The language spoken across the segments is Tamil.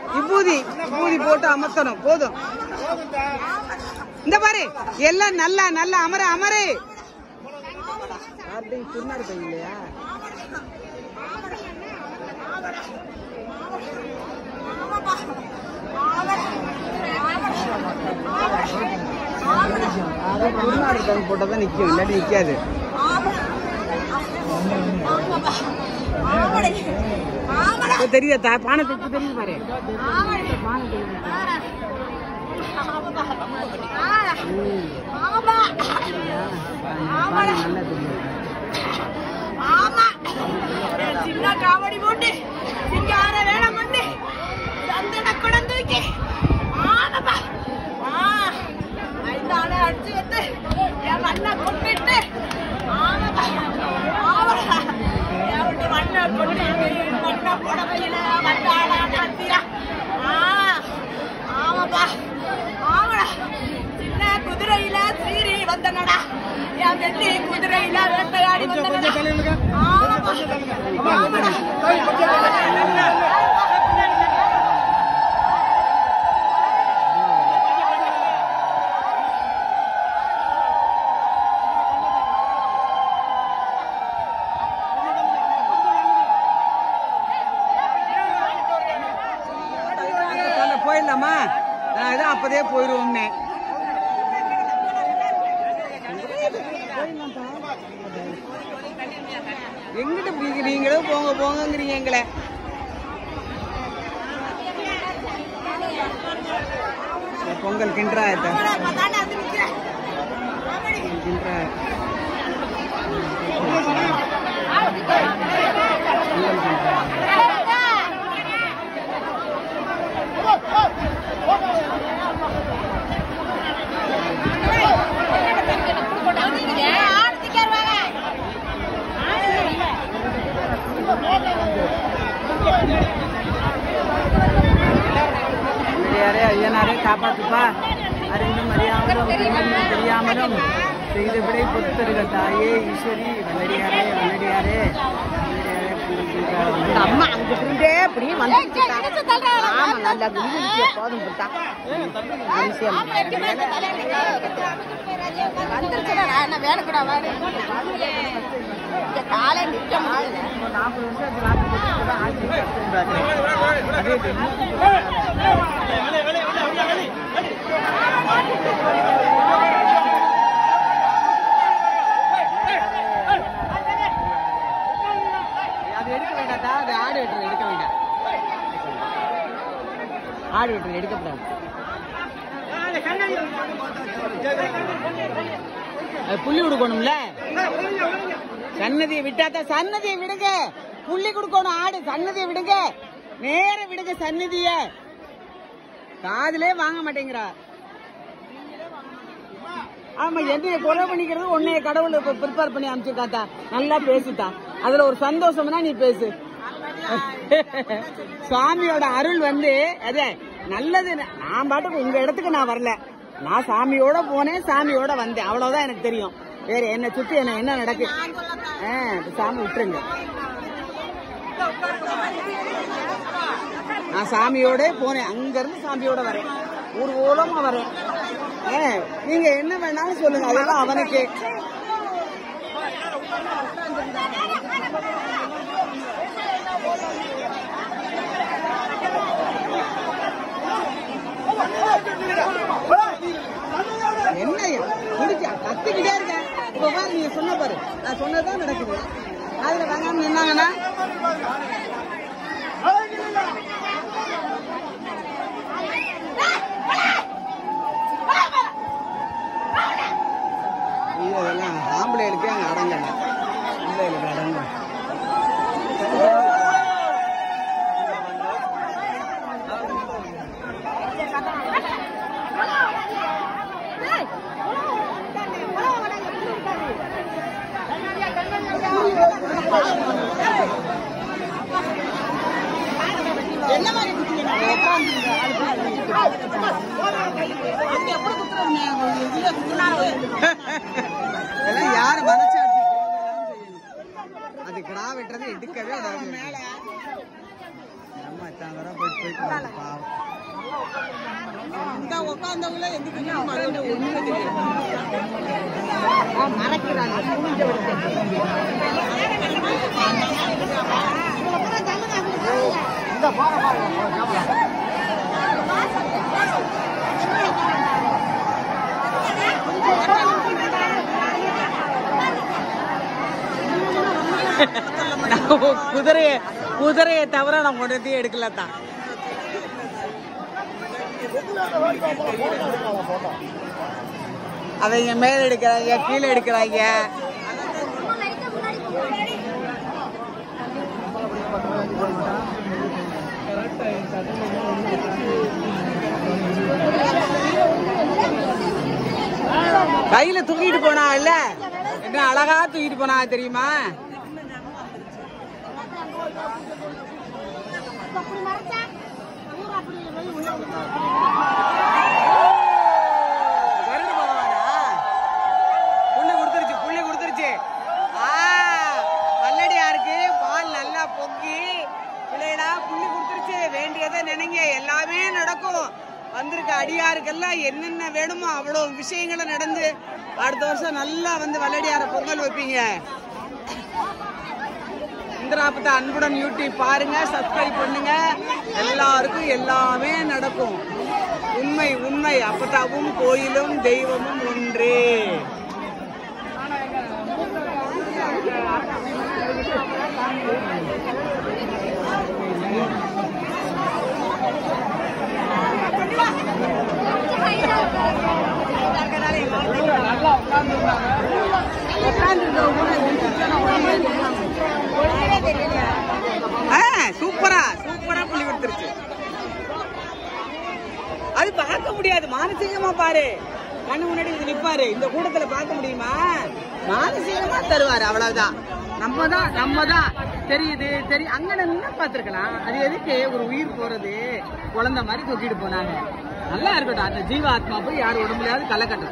விபூதி விபூதி போட்டு அமர்த்தணும் போதும் இந்த பாரு எல்லாம் நல்லா நல்லா அமர அமரு யார்கிட்டயும் சும்மா இருப்பீங்க இல்லையா அதான் குருநாடு இருக்காங்க போட்டால் தான் நிற்கும் இல்லாட்டி நிற்காது இப்போ தெரியுதா தா பானை தைச்சு தெரியுது பாரு பானை தெரியுது ம். பானை நல்லா தெரியுது சின்ன காவடி போட்டு சிங்கார வேலை பண்ணி சந்தன குடம் தூக்கி ஆனப்பா ஐந்தான அடிச்சு வந்து என் மண்ணை கொட்டிட்டு ஆனப்பா ஆவடா என் விட்டு மண்ணை கொட்டிட்டு மண்ணை புடவையில வந்தாளா நாத்தியா ஆ ஆமாப்பா ஆவடா சின்ன குதிரையில சீறி வந்தனடா என் வெள்ளி குதிரையில வேட்டையாடி வந்தனடா ஆமாப்பா ஆமாடா சொல்ல போயிடலாமா நான் இதான் அப்பதே போயிடுவோம்னே எங்கிட்ட பிடிக்க நீங்களும் போங்க போங்கங்கிறீங்க எங்களை இந்த பொங்கல் கிண்டராயத்தை கிண்டரா பொங்கல் கிண்டரா யாரே ஐயனாரே காப்பாத்துப்பா அறிந்தும் அறியாமலும் தெரிந்தும் தெரியாமலும் செய்தபடி பொறுத்தருக தாயே ஈஸ்வரி வல்லடியாரே வல்லடியாரே வல்லடியாரே புரிஞ்சுக்கா. அம்மா அங்கிட்டு இருந்தே இப்படி வந்து ஆமா நல்லா குடிச்சு போதும் போட்டா காலை நிக்க முடியல நாற்பது வருஷம் ஆட்சி அதே அது எடுக்க வேண்டாத்தா அது ஆடு வெட்டுறது எடுக்க வேண்டாம் ஆடு வெட்டுறது எடுக்கப்படாது அது புள்ளி கொடுக்கணும்ல சன்னதியை விட்டாதான் சன்னதியை விடுங்க புள்ளி கொடுக்கணும் ஆடு சன்னதியை விடுங்க நேர விடுங்க சன்னதிய காதுலே வாங்க மாட்டேங்கிறா ஆமா என்னைய கொலை பண்ணிக்கிறது உன்னைய கடவுள் ப்ரிப்பேர் பண்ணி அனுப்பிச்சிருக்காத்தா நல்லா பேசுத்தா அதுல ஒரு சந்தோஷம்னா நீ பேசு சாமியோட அருள் வந்து அதே நல்லது நான் பாட்டுக்கு உங்க இடத்துக்கு நான் வரல நான் சாமியோட போனேன் சாமியோட வந்தேன் அவ்வளவுதான் எனக்கு தெரியும் வேற என்னை சுத்தி என்ன என்ன நடக்கு ஆ, இப்ப சாமி விட்டுருங்க நான் சாமியோட போனேன் அங்க இருந்து சாமியோட வரேன் ஊர் ஓலமா வரேன் ஆ, நீங்க என்ன வேணாலும் சொல்லுங்க அதெல்லாம் அவனுக்கு என்ன குடிச்சா கத்திக்கிட்டே இருக்கேன் இப்ப பாரு நீங்க சொன்ன பாரு நான் சொன்னதுதான் நடக்குது அதுல வேணாம்னு நின்னாங்கன்னா ஐயோ, இதெல்லாம் ஆம்பளைகளுக்கே அங்க அடங்கல ஆம்பளைகளுக்கு அடங்கும் என்ன மாதிரி குத்துவீங்க? உட்கார்ந்துருங்க. அது அது எப்படி குத்துறதுங்க? இதுல குத்துனாரு. இதெல்லாம் யாரு மனசாட்சி கோவிலாம் செய்யணும். அது கிடா வெட்டுறது எடுக்கவே விடாது. அம்மா இத்தனை தடவை போயிட்டு போயிட்டு வராங்க, பாவம் இந்த உட்காந்தவங்கள எதுக்கு மறுபடியும் ஒண்ணுமே தெரியாது மறக்கிறாங்க குதிரைய குதிரையை தவிர நான் ஒன்றத்தையும் எடுக்கல தான் அவங்க மேல எடுக்கிறாங்க கீழே எடுக்கிறாங்க கையில தூக்கிட்டு போனா இல்ல என்ன அழகா தூக்கிட்டு போனா தெரியுமா கருடு பகவானா புள்ளி கொடுத்துருச்சு புள்ளி கொடுத்துருச்சு ஆ பல்லடியாருக்கு பால் நல்லா பொங்கி பிள்ளைடா புள்ளி கொடுத்துருச்சு வேண்டியதை நினைங்க எல்லாமே நடக்கும் வந்திருக்க அடியாருக்கெல்லாம் என்னென்ன வேணுமோ அவ்வளோ விஷயங்களும் நடந்து அடுத்த வருஷம் நல்லா வந்து வல்லடியார பொங்கல் வைப்பீங்க இந்திராபத்த அன்புடன் யூடியூப் பாருங்க சப்ஸ்கிரைப் பண்ணுங்க எல்லாருக்கும் எல்லாமே நடக்கும் உண்மை உண்மை அப்பதாவும் கோயிலும் தெய்வமும் ஒன்று ஆ, சூப்பரா சூப்பரா புள்ளி கொடுத்துருச்சு அது பார்க்க முடியாது மானசீகமா பாரு கண்ணு முன்னாடி இது நிப்பாரு இந்த கூட்டத்துல பார்க்க முடியுமா மானசீகமா தருவாரு அவ்வளவுதான் நம்ம தான் நம்ம தான் தெரியுது தெரியும் அங்க நின்று பார்த்துருக்கலாம் அது எதுக்கு ஒரு உயிர் போறது குழந்தை மாதிரி தூக்கிட்டு போனாங்க நல்லா இருக்கட்டும் அந்த ஜீவ ஆத்மா போய் யார் உடம்புலையாவது களை கட்டும்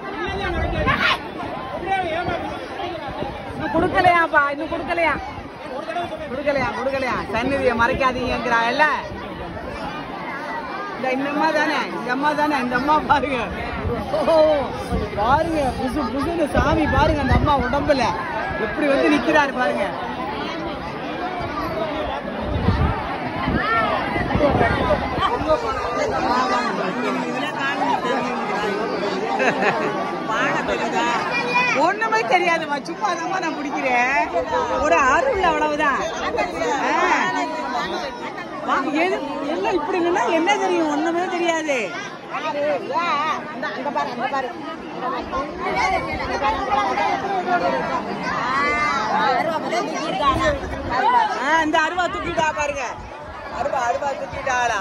இன்னும் கொடுக்கலையாப்பா இன்னும் கொடுக்கலையா கொடுக்கலையா கொடுக்கலையா சந்நிதியை மறைக்காதீங்கிறாங்கல்ல இந்த இந்த அம்மா தானே இந்த அம்மா தானே இந்த அம்மா பாருங்க ஓ பாருங்க புசு புசுன்னு சாமி பாருங்க அந்த அம்மா உடம்புல எப்படி வந்து நிக்கிறாரு பாருங்க ஒண்ணுமே தெரியாதுமா சும்மா தான் நான் பிடிக்கிறேன் ஒரு அருள் அவ்வளவுதான் ஆ. வா, எது எல்லாம் இப்படி நின்னா என்ன தெரியும் ஒண்ணுமே தெரியாது அங்க பாரு அங்க பாரு ஆ, இந்த அருவா தூக்கிட்டா பாருங்க அருவா அருவா தூக்கிட்டாளா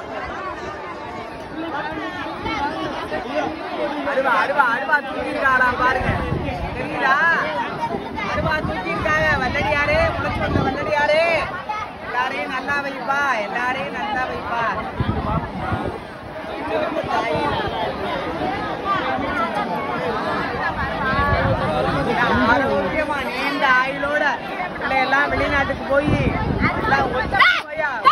அருவா அருவா அருவா தூக்கிட்டாளா பாருங்க தெரியுதா அருவா தூக்கிட்டாங்க வல்லடியாரே முளைச்சு வந்த வல்லடியாரே எல்லாரையும் நல்லா வைப்பா எல்லாரையும் நல்லா வைப்பா ஆரோக்கியமா நீண்ட ஆயுளோட பிள்ளை எல்லாம் வெளிநாட்டுக்கு போய் எல்லாம் ஒத்த போயா